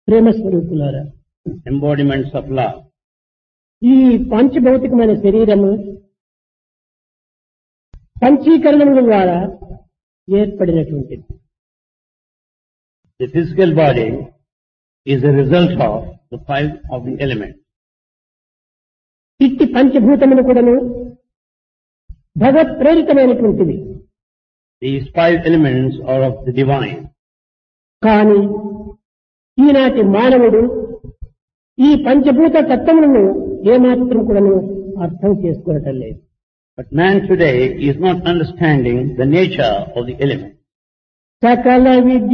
ప్రేమ స్వరూపులారా embodiments of love. ఈ పంచభౌతికమైన శరీరము పంచీకరణముల ద్వారా ఏర్పడినటువంటిది The physical body is a result of the five of the elements. ఇట్టి పంచభూతములు కూడాను భగవత్ ప్రేరితమైనటువంటివి These five elements are of the divine. కానీ ఈనాటి మానవుడు ఈ పంచభూత తత్వములను ఏమాత్రం కూడాను అర్థం చేసుకోవటం లేదు But man today is not understanding the nature of the elements. సకల విద్య